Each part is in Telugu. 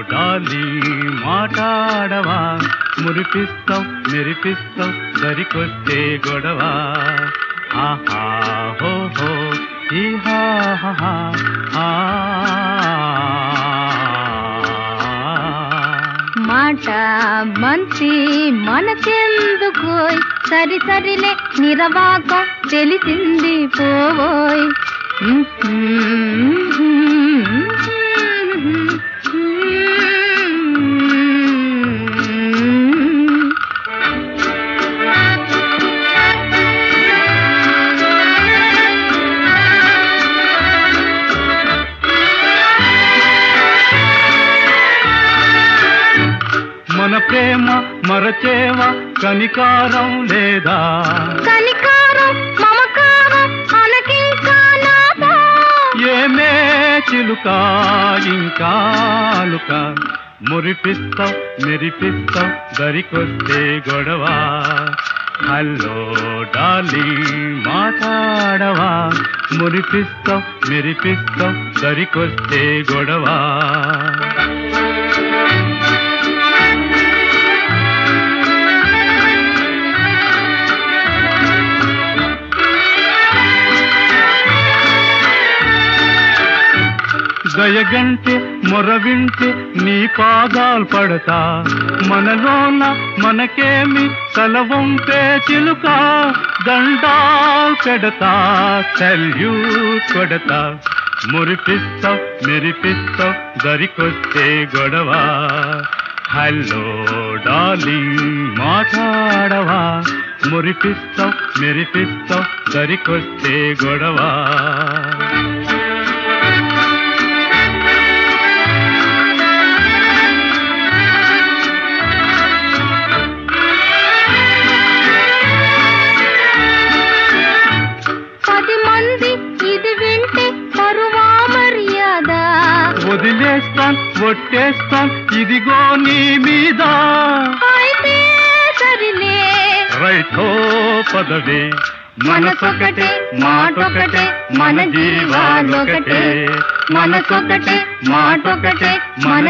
డాలి మాట్లాడవా మురిపిస్తావు మెరిపిస్తావు దరికొస్తే గొడవ ఆహా హో హో ఈ హా హా హా, ఆ. మాట మంచి మనకెందుకు సరి సరిలే నిరవాక తెలిసింది పోవోయ్ మన ప్రేమ మరచేవ కనికారం లేదా కనికారం మమకారం అనకింకా నాదా ఏమే చిలుక ఇంకాలుక మురిపిస్తావు మెరిపిస్తావు దరికొస్తే గొడవ హలో డాలి మాట్లాడవా మురిపిస్తావు మెరిపిస్తావు దరికొస్తే గొడవ దయగంటే మొరవింటే నీ పాదాలు పడతా మనలోన మనకేమి తలవంపే చిలుక దండాలు పెడతా సల్యూట్ కొడతా మురిపిస్తావు మెరిపిస్తావు దరికొస్తే గొడవ హలో డార్లింగ్ మాట్లాడవా మురిపిస్తావు మెరిపిస్తావు దరికొస్తే గొడవ పది మంది ఇది వింటే పరువా మర్యాద వదిలేస్తాన్ ఒట్టేస్తాన్ ఇదిగో నీ మీద అయితే సరిలే రైటో పదవే మనసొకటే మాటొకటే మన జీవాలొకటే మనసొకటే మాటొకటే మన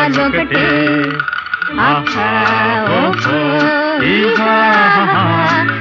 జీవాలొకటే ఆహా ఓహో ఈహా